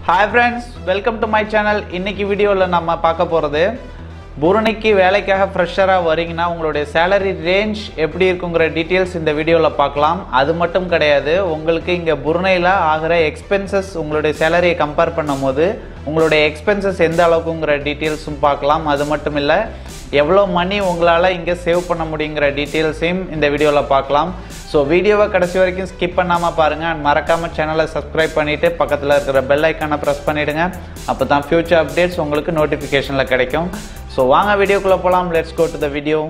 hi friends welcome to my channel இன்னைக்கு வீடியோவில் நம்ம பார்க்க போகிறது புருனைக்கு வேலைக்காக ஃப்ரெஷராக வரீங்கன்னா உங்களுடைய சேலரி ரேஞ்ச் எப்படி இருக்குங்கிற டீட்டெயில்ஸ் இந்த வீடியோவில் பார்க்கலாம் அது மட்டும் கிடையாது உங்களுக்கு இங்கே புருனையில் ஆகிற எக்ஸ்பென்சஸ் உங்களுடைய சேலரியை கம்பேர் பண்ணும்போது உங்களுடைய எக்ஸ்பென்சஸ் எந்த அளவுக்குங்கிற டீட்டெயில்ஸும் பார்க்கலாம் அது மட்டும் இல்லை எவ்வளோ மணி உங்களால் இங்கே சேவ் பண்ண முடியுங்கிற டீட்டெயில்ஸையும் இந்த வீடியோவில் பார்க்கலாம் ஸோ வீடியோவை கடைசி வரைக்கும் ஸ்கிப் பண்ணாமல் பாருங்கள் அண்ட் மறக்காமல் சேனலை சப்ஸ்கிரைப் பண்ணிவிட்டு பக்கத்தில் இருக்கிற பெல் ஐக்கானை ப்ரெஸ் பண்ணிவிடுங்க அப்போ தான் ஃப்யூச்சர் அப்டேட்ஸ் உங்களுக்கு நோட்டிஃபிகேஷனில் கிடைக்கும் ஸோ வாங்க வீடியோக்குள்ளே போகலாம் let's go to the video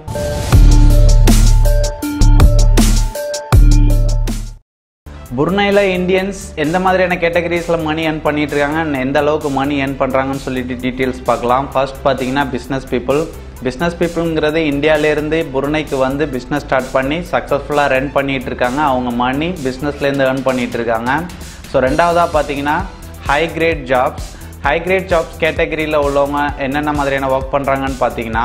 புர்னையில் இந்தியன்ஸ் எந்த மாதிரியான கேட்டகரிஸில் மணி earn பண்ணிட்டு இருக்காங்க and எந்த அளவுக்கு மணி earn பண்ணுறாங்கன்னு சொல்லிட்டு டீட்டெயில்ஸ் பார்க்கலாம் ஃபர்ஸ்ட் பார்த்தீங்கன்னா பிஸ்னஸ் பீப்புள் பிஸ்னஸ் பீப்புளுங்கிறது இந்தியாவிலேருந்து புருனைக்கு வந்து பிஸ்னஸ் ஸ்டார்ட் பண்ணி சக்ஸஸ்ஃபுல்லாக ரன் பண்ணிட்டு இருக்காங்க அவங்க மணி பிஸ்னஸ்லேருந்து earn பண்ணிட்டு இருக்காங்க ஸோ ரெண்டாவதாக பார்த்தீங்கன்னா high grade jobs high grade jobs கேட்டகரியில் உள்ளவங்க என்னென்ன மாதிரியான ஒர்க் பண்ணுறாங்கன்னு பார்த்தீங்கன்னா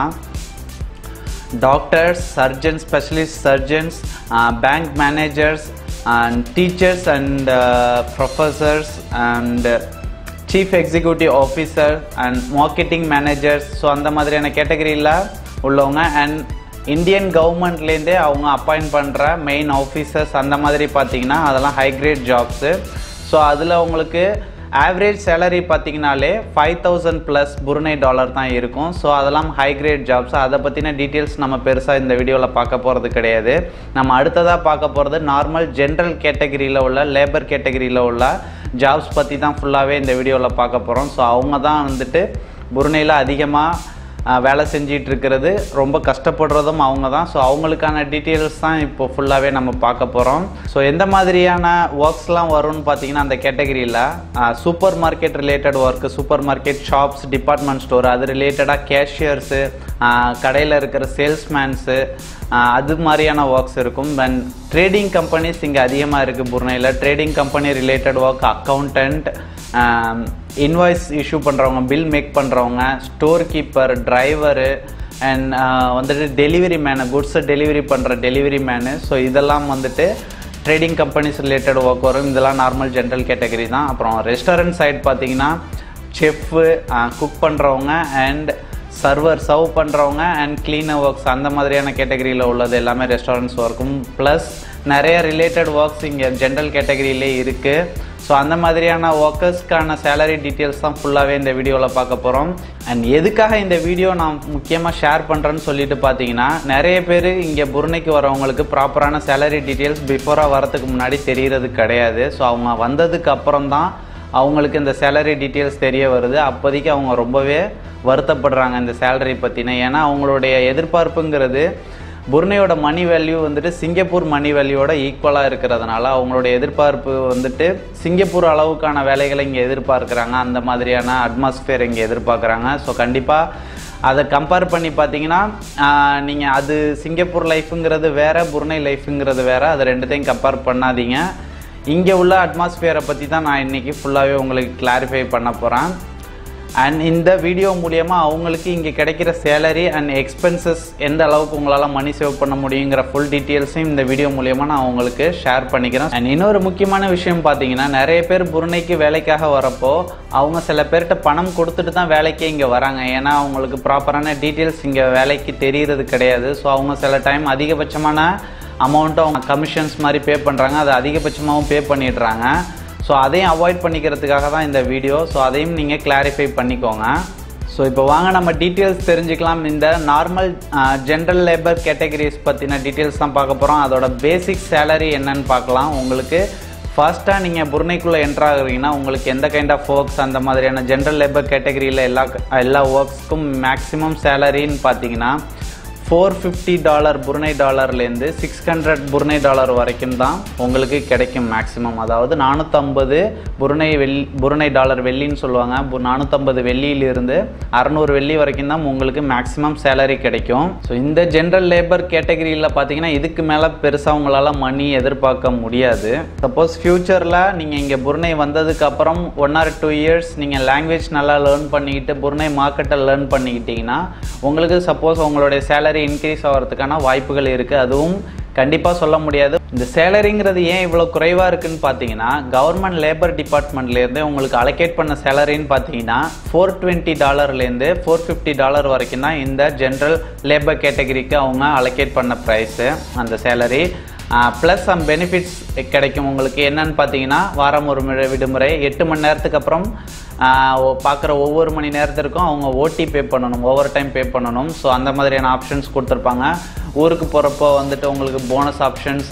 doctors, surgeons, specialist surgeons, uh, bank managers, and teachers and uh, professors and uh, chief executive officer and marketing managers so அந்த மாதிரியான கேட்டகரியில் உள்ளவங்க அண்ட் இந்தியன் கவர்மெண்ட்லேருந்தே அவங்க அப்பாயிண்ட் பண்ணுற மெயின் ஆஃபீஸர்ஸ் அந்த மாதிரி பார்த்தீங்கன்னா அதெல்லாம் ஹை கிரேட் ஜாப்ஸு ஸோ அதில் உங்களுக்கு ஆவரேஜ் சேலரி பார்த்தீங்கனாலே five thousand plus Brunei dollar தான் இருக்கும் ஸோ அதெல்லாம் ஹை கிரேட் ஜாப்ஸ் அதை பற்றின டீட்டெயில்ஸ் நம்ம பெருசாக இந்த வீடியோவில் பார்க்க போகிறது கிடையாது நம்ம அடுத்ததாக பார்க்க போகிறது நார்மல் ஜென்ரல் கேட்டகரியில் உள்ள லேபர் கேட்டகரியில் உள்ள ஜாப்ஸ் பற்றி தான் ஃபுல்லாகவே இந்த வீடியோவில் பார்க்க போகிறோம் ஸோ அவங்க தான் வந்துட்டு புருனையில் அதிகமாக ஆஹ் வேலை செஞ்சிட்டு இருக்கிறது ரொம்ப கஷ்டப்படுறதும் அவங்க தான் ஸோ அவங்களுக்கான டீட்டெயில்ஸ் தான் இப்போ ஃபுல்லாகவே நம்ம பார்க்க போகிறோம் ஸோ எந்த மாதிரியான ஒர்க்ஸ்லாம் வரும்னு பார்த்தீங்கன்னா அந்த கேட்டகரியில் supermarket related work supermarket shops department store அது ரிலேட்டடாக கேஷியர்ஸு கடையில் இருக்கிற சேல்ஸ்மேன்ஸு அது மாதிரியான ஒர்க்ஸ் இருக்கும் அண்ட் ட்ரேடிங் கம்பெனிஸ் இங்கே அதிகமாக இருக்குது புர்னையில் trading company related work accountant invoice issue பண்ணுறவங்க பில் மேக் பண்ணுறவங்க ஸ்டோர் கீப்பர் டிரைவரு அண்ட் வந்துட்டு டெலிவரி மேனு குட்ஸை டெலிவரி பண்ணுற டெலிவரி மேனு ஸோ இதெல்லாம் வந்துட்டு ட்ரேடிங் கம்பெனிஸ் ரிலேட்டட் ஒர்க் வரும் இதெல்லாம் நார்மல் ஜென்ரல் கேட்டகரி தான் அப்புறம் ரெஸ்டாரண்ட் சைட் பார்த்தீங்கன்னா செஃப்பு குக் பண்ணுறவங்க அண்ட் சர்வர் சர்வ் பண்ணுறவங்க அண்ட் கிளீனர் ஒர்க்ஸ் அந்த மாதிரியான கேட்டகரியில் உள்ளது எல்லாமே ரெஸ்டாரண்ட்ஸ் ஒர்க்கும் ப்ளஸ் நிறைய ரிலேட்டட் ஒர்க்ஸ் இங்கே ஜென்ரல் கேட்டகரியிலே இருக்குது ஸோ அந்த மாதிரியான ஒர்க்கர்ஸ்க்கான சேலரி டீட்டெயில்ஸ் தான் ஃபுல்லாகவே இந்த வீடியோவில் பார்க்க போகிறோம் அண்ட் எதுக்காக இந்த வீடியோ நான் முக்கியமாக ஷேர் பண்ணுறேன்னு சொல்லிட்டு பார்த்தீங்கன்னா நிறைய பேர் இங்கே புருணைக்கு வரவங்களுக்கு ப்ராப்பரான சேலரி டீட்டெயில்ஸ் பிஃபோராக வரதுக்கு முன்னாடி தெரியறது கிடையாது ஸோ அவங்க வந்ததுக்கு அப்புறம் தான் அவங்களுக்கு இந்த சேலரி டீட்டெயில்ஸ் தெரிய வருது அப்போதைக்கு அவங்க ரொம்பவே வருத்தப்படுறாங்க இந்த சேலரி பற்றின ஏன்னா அவங்களுடைய எதிர்பார்ப்புங்கிறது புர்னையோட மணி வேல்யூ வந்துட்டு சிங்கப்பூர் மணி வேல்யூவோட ஈக்குவலாக இருக்கிறதுனால அவங்களுடைய எதிர்பார்ப்பு வந்துட்டு சிங்கப்பூர் அளவுக்கான வேலைகளை இங்கே எதிர்பார்க்குறாங்க அந்த மாதிரியான அட்மாஸ்பியர் இங்கே எதிர்பார்க்குறாங்க ஸோ கண்டிப்பாக அதை கம்பேர் பண்ணி பார்த்தீங்கன்னா நீங்கள் அது சிங்கப்பூர் லைஃபுங்கிறது வேறு புர்னை லைஃபுங்கிறது வேறு அது ரெண்டுத்தையும் கம்பேர் பண்ணாதீங்க இங்கே உள்ள அட்மாஸ்பியரை பற்றி தான் நான் இன்றைக்கி ஃபுல்லாகவே உங்களுக்கு கிளாரிஃபை பண்ண போகிறேன் அண்ட் இந்த வீடியோ மூலியமாக அவங்களுக்கு இங்கே கிடைக்கிற சேலரி அண்ட் எக்ஸ்பென்சஸ் எந்த அளவுக்கு உங்களால் மணி சேவ் பண்ண முடியுங்கிற ஃபுல் டீட்டெயில்ஸையும் இந்த வீடியோ மூலியமாக நான் உங்களுக்கு ஷேர் பண்ணிக்கிறேன் அண்ட் இன்னொரு முக்கியமான விஷயம் பார்த்தீங்கன்னா நிறைய பேர் புருணைக்கு வேலைக்காக வரப்போ அவங்க சில பேர்கிட்ட பணம் கொடுத்துட்டு தான் வேலைக்கே இங்கே வராங்க ஏன்னா அவங்களுக்கு ப்ராப்பரான டீட்டெயில்ஸ் இங்கே வேலைக்கு தெரியறது கிடையாது ஸோ அவங்க சில டைம் அதிகபட்சமான அமௌண்ட்டும் அவங்க கமிஷன்ஸ் மாதிரி பே பண்ணுறாங்க அதை அதிகபட்சமாகவும் பே பண்ணிடுறாங்க ஸோ அதையும் அவாய்ட் பண்ணிக்கிறதுக்காக தான் இந்த வீடியோ ஸோ அதையும் நீங்கள் கிளாரிஃபை பண்ணிக்கோங்க ஸோ இப்போ வாங்க நம்ம டீட்டெயில்ஸ் தெரிஞ்சுக்கலாம் இந்த நார்மல் ஜென்ரல் லேபர் கேட்டகரிஸ் பற்றின டீட்டெயில்ஸ் தான் பார்க்க போகிறோம் அதோட பேசிக் சேலரி என்னன்னு பார்க்கலாம் உங்களுக்கு ஃபர்ஸ்ட்டாக நீங்கள் புர்னைக்குள்ளே என்ட்ரு ஆகுறீங்கன்னா உங்களுக்கு எந்த கைண்ட் ஆஃப் ஒர்க்ஸ் அந்த மாதிரியான ஜென்ரல் லேபர் கேட்டகரியில் எல்லா எல்லா ஒர்க்ஸ்க்கும் மேக்ஸிமம் சேலரின்னு பார்த்தீங்கன்னா ஃபோர் ஃபிஃப்டி டாலர் புருனை டாலர்லேருந்து சிக்ஸ் ஹண்ட்ரட் புருனை டாலர் வரைக்கும் தான் உங்களுக்கு கிடைக்கும் மேக்ஸிமம் அதாவது நானூற்றம்பது புருனை வெள்ளி புருனை டாலர் வெள்ளின்னு சொல்லுவாங்க பு- நானூற்றம்பது வெள்ளியிலிருந்து அறநூறு வெள்ளி வரைக்கும் தான் உங்களுக்கு மேக்ஸிமம் சேலரி கிடைக்கும் ஸோ இந்த ஜென்ரல் லேபர் கேட்டகரியில் பார்த்தீங்கன்னா இதுக்கு மேலே பெருசாக உங்களால் மணி எதிர்பார்க்க முடியாது சப்போஸ் ஃப்யூச்சரில் நீங்கள் இங்கே புருனை வந்ததுக்கு அப்புறம் ஒன் ஆர் டூ இயர்ஸ் நீங்கள் லாங்குவேஜ் நல்லா லேர்ன் பண்ணிக்கிட்டு புருனை மார்க்கெட்டை லேர்ன் பண்ணிக்கிட்டீங்கன்னா உங்களுக்கு சப்போஸ் உங்களுடைய சேலரி இன்க்ரீஸ் ஆகிறதுக்கான வாய்ப்புகள் இருக்குது அதுவும் கண்டிப்பாக சொல்ல முடியாது இந்த சேலரிங்கிறது ஏன் இவ்வளோ குறைவாக இருக்குன்னு பார்த்தீங்கன்னா கவர்மெண்ட் லேபர் டிபார்ட்மெண்ட்லேருந்து உங்களுக்கு அலோகேட் பண்ண சேலரின்னு பார்த்தீங்கன்னா ஃபோர் டுவெண்ட்டி டாலர்லேருந்து ஃபோர் ஃபிஃப்டி டாலர் வரைக்கும் தான் இந்த ஜென்ரல் லேபர் கேட்டகரிக்கு அவங்க அலோகேட் பண்ண ப்ரைஸு அந்த சேலரி ப்ளஸ் சம் பெனிஃபிட்ஸ் கிடைக்கும் உங்களுக்கு என்னன்னு பார்த்தீங்கன்னா வாரம் ஒரு முறை விடுமுறை எட்டு மணி நேரத்துக்கு அப்புறம் பார்க்குற ஒவ்வொரு மணி நேரத்திற்கும் அவங்க ஓடி பே பண்ணணும் ஓவர் டைம் பே பண்ணணும் ஸோ அந்த மாதிரியான ஆப்ஷன்ஸ் கொடுத்துருப்பாங்க ஊருக்கு போகிறப்போ வந்துட்டு உங்களுக்கு போனஸ் ஆப்ஷன்ஸ்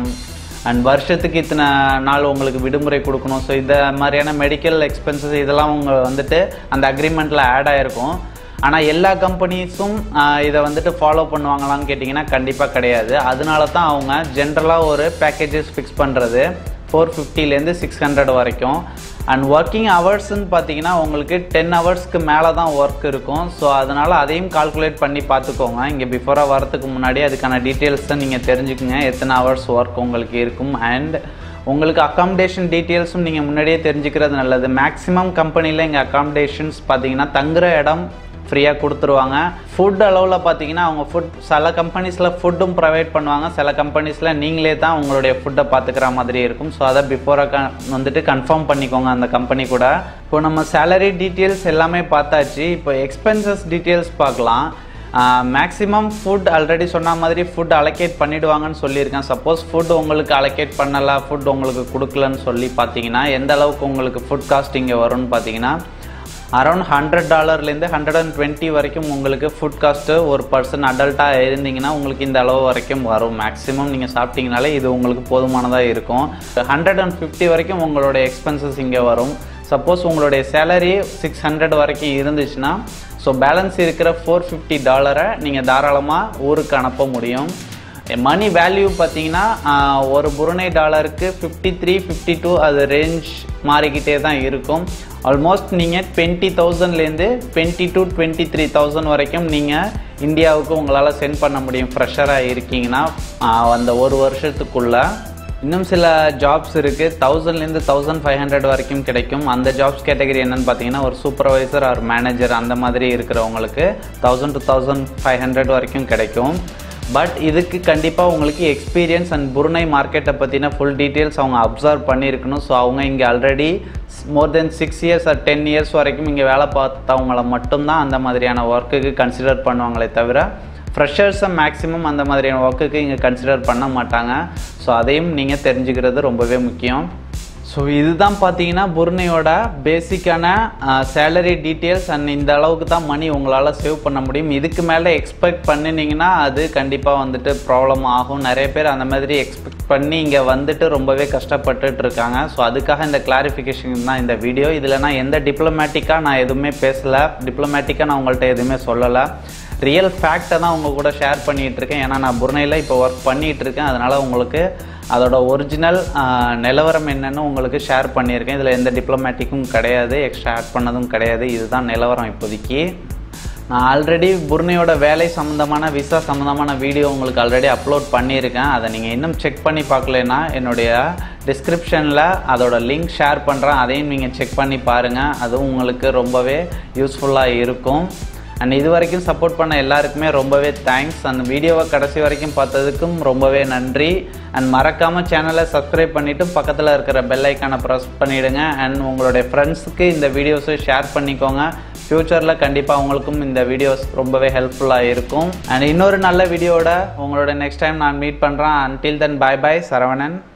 அண்ட் வருஷத்துக்கு இத்தனை நாள் உங்களுக்கு விடுமுறை கொடுக்கணும் ஸோ இந்த மாதிரியான மெடிக்கல் எக்ஸ்பென்சஸ் இதெல்லாம் அவங்க வந்துட்டு அந்த அக்ரிமெண்ட்டில் ஆட் ஆகிருக்கும் ஆனால் எல்லா கம்பெனிஸும் இதை வந்துட்டு ஃபாலோ பண்ணுவாங்களான்னு கேட்டிங்கன்னா கண்டிப்பாக கிடையாது அதனால தான் அவங்க ஜென்ரலாக ஒரு பேக்கேஜஸ் ஃபிக்ஸ் பண்ணுறது ஃபோர் ஃபிஃப்டிலேருந்து சிக்ஸ் ஹண்ட்ரட் வரைக்கும் அண்ட் ஒர்க்கிங் ஹவர்ஸ்ன்னு பார்த்தீங்கன்னா உங்களுக்கு டென் ஹவர்ஸ்க்கு மேலே தான் ஒர்க் இருக்கும் ஸோ அதனால் அதையும் கால்குலேட் பண்ணி பார்த்துக்கோங்க இங்கே பிஃபோராக வரதுக்கு முன்னாடி அதுக்கான டீட்டெயில்ஸை நீங்கள் தெரிஞ்சுக்கங்க எத்தனை ஹவர்ஸ் ஒர்க் உங்களுக்கு இருக்கும் அண்ட் உங்களுக்கு அக்காமடேஷன் டீட்டெயில்ஸும் நீங்கள் முன்னாடியே தெரிஞ்சுக்கிறது நல்லது மேக்ஸிமம் கம்பெனியில் இங்கே அக்காமடேஷன்ஸ் பார்த்தீங்கன்னா தங்குற இடம் ஃப்ரீயாக கொடுத்துருவாங்க ஃபுட் அளவில் பார்த்தீங்கன்னா அவங்க ஃபுட் சில கம்பெனிஸில் ஃபுட்டும் ப்ரொவைட் பண்ணுவாங்க சில கம்பெனிஸில் நீங்களே தான் உங்களுடைய ஃபுட்டை பார்த்துக்கிற மாதிரி இருக்கும் ஸோ அதை பிஃபோராக க வந்துட்டு கன்ஃபார்ம் பண்ணிக்கோங்க அந்த கம்பெனி கூட இப்போ நம்ம சேலரி டீட்டெயில்ஸ் எல்லாமே பார்த்தாச்சு இப்போ எக்ஸ்பென்சஸ் டீட்டெயில்ஸ் பார்க்கலாம் மேக்ஸிமம் ஃபுட் ஆல்ரெடி சொன்ன மாதிரி ஃபுட் அலோகேட் பண்ணிடுவாங்கன்னு சொல்லியிருக்கேன் சப்போஸ் ஃபுட் உங்களுக்கு அலோகேட் பண்ணலை ஃபுட் உங்களுக்கு கொடுக்கலன்னு சொல்லி பார்த்தீங்கன்னா எந்த அளவுக்கு உங்களுக்கு ஃபுட் காஸ்ட் இங்கே வரும்னு பார்த்தீங்கன்னா அரௌண்ட் ஹண்ட்ரட் டாலர்லேருந்து ஹண்ட்ரட் அண்ட் டுவெண்ட்டி வரைக்கும் உங்களுக்கு ஃபுட் காஸ்ட்டு ஒரு பர்சன் அடல்ட்டாக இருந்தீங்கன்னா உங்களுக்கு இந்த அளவு வரைக்கும் வரும் மேக்ஸிமம் நீங்கள் சாப்பிட்டீங்கனாலே இது உங்களுக்கு போதுமானதாக இருக்கும் ஹண்ட்ரட் அண்ட் ஃபிஃப்டி வரைக்கும் உங்களோட எக்ஸ்பென்சஸ் இங்கே வரும் சப்போஸ் உங்களுடைய சேலரி சிக்ஸ் ஹண்ட்ரட் வரைக்கும் இருந்துச்சுன்னா ஸோ பேலன்ஸ் இருக்கிற ஃபோர் ஃபிஃப்டி டாலரை நீங்கள் தாராளமாக ஊருக்கு அனுப்ப முடியும் மணி வேல்யூ பார்த்தீங்கன்னா ஒரு புருணை டாலருக்கு ஃபிஃப்டி த்ரீ ஃபிஃப்டி டூ அது ரேஞ்ச் மாறிக்கிட்டே தான் இருக்கும் ஆல்மோஸ்ட் நீங்கள் டுவெண்ட்டி தௌசண்ட்லேருந்து twenty two twenty three thousand வரைக்கும் நீங்கள் இந்தியாவுக்கு உங்களால் சென்ட் பண்ண முடியும் ஃப்ரெஷராக இருக்கீங்கன்னா அந்த ஒரு வருஷத்துக்குள்ளே இன்னும் சில ஜாப்ஸ் இருக்குது தௌசண்ட்லேருந்து தௌசண்ட் ஃபைவ் ஹண்ட்ரட் வரைக்கும் கிடைக்கும் அந்த ஜாப்ஸ் கேட்டகரி என்னென்னு பார்த்தீங்கன்னா ஒரு சூப்பர்வைசர் ஆர் மேனேஜர் அந்த மாதிரி இருக்கிறவங்களுக்கு thousand to thousand five hundred வரைக்கும் கிடைக்கும் பட் இதுக்கு கண்டிப்பாக உங்களுக்கு எக்ஸ்பீரியன்ஸ் அண்ட் புருணை மார்க்கெட்டை பற்றின ஃபுல் டீட்டெயில்ஸ் அவங்க அப்சர்வ் பண்ணியிருக்கணும் ஸோ அவங்க இங்கே already more than six years or ten years வரைக்கும் இங்கே வேலை பார்த்தவங்கள மட்டும்தான் அந்த மாதிரியான ஒர்க்குக்கு கன்சிடர் பண்ணுவாங்களே தவிர ஃப்ரெஷர்ஸை மேக்ஸிமம் அந்த மாதிரியான ஒர்க்குக்கு இங்கே கன்சிடர் பண்ண மாட்டாங்க ஸோ அதையும் நீங்கள் தெரிஞ்சுக்கிறது ரொம்பவே முக்கியம் ஸோ இதுதான் பார்த்தீங்கன்னா புர்னையோட பேசிக்கான சேலரி டீட்டெயில்ஸ் அண்ட் இந்த அளவுக்கு தான் மணி உங்களால் சேவ் பண்ண முடியும் இதுக்கு மேலே எக்ஸ்பெக்ட் பண்ணினீங்கன்னா அது கண்டிப்பாக வந்துட்டு ப்ராப்ளம் ஆகும் நிறைய பேர் அந்த மாதிரி எக்ஸ்பெக்ட் பண்ணி இங்கே வந்துட்டு ரொம்பவே கஷ்டப்பட்டுட்டு இருக்காங்க ஸோ அதுக்காக இந்த கிளாரிஃபிகேஷன் தான் இந்த வீடியோ இதில் நான் எந்த டிப்ளமேட்டிக்காக நான் எதுவுமே பேசலை டிப்ளமேட்டிக்காக நான் உங்கள்கிட்ட எதுவுமே சொல்லலை ரியல் ஃபேக்டை தான் உங்கள் கூட ஷேர் பண்ணிகிட்டு இருக்கேன் ஏன்னா நான் புர்னையில் இப்போ ஒர்க் பண்ணிகிட்டு இருக்கேன் அதனால் உங்களுக்கு அதோட ஒரிஜினல் நிலவரம் என்னன்னு உங்களுக்கு ஷேர் பண்ணியிருக்கேன் இதில் எந்த டிப்ளமேட்டிக்கும் கிடையாது எக்ஸ்ட்ரா ஆட் பண்ணதும் கிடையாது இதுதான் நிலவரம் இப்போதைக்கு நான் ஆல்ரெடி புர்னையோட வேலை சம்மந்தமான விசா சம்மந்தமான வீடியோ உங்களுக்கு ஆல்ரெடி அப்லோட் பண்ணியிருக்கேன் அதை நீங்கள் இன்னும் செக் பண்ணி பார்க்கலனா என்னுடைய டிஸ்கிரிப்ஷனில் அதோட லிங்க் ஷேர் பண்ணுறேன் அதையும் நீங்கள் செக் பண்ணி பாருங்கள் அதுவும் உங்களுக்கு ரொம்பவே யூஸ்ஃபுல்லாக இருக்கும் அண்ட் இது வரைக்கும் சப்போர்ட் பண்ண எல்லாருக்குமே ரொம்பவே தேங்க்ஸ் அந்த வீடியோவை கடைசி வரைக்கும் பார்த்ததுக்கும் ரொம்பவே நன்றி அண்ட் மறக்காமல் சேனலை சப்ஸ்கிரைப் பண்ணிவிட்டு பக்கத்தில் இருக்கிற பெல் ஐக்கானை ப்ரெஸ் பண்ணிவிடுங்க அண்ட் உங்களுடைய ஃப்ரெண்ட்ஸுக்கு இந்த வீடியோஸை ஷேர் பண்ணிக்கோங்க ஃப்யூச்சரில் கண்டிப்பாக உங்களுக்கும் இந்த வீடியோஸ் ரொம்பவே ஹெல்ப்ஃபுல்லாக இருக்கும் அண்ட் இன்னொரு நல்ல வீடியோட உங்களோட நெக்ஸ்ட் டைம் நான் மீட் பண்ணுறேன் until then bye bye Saravanan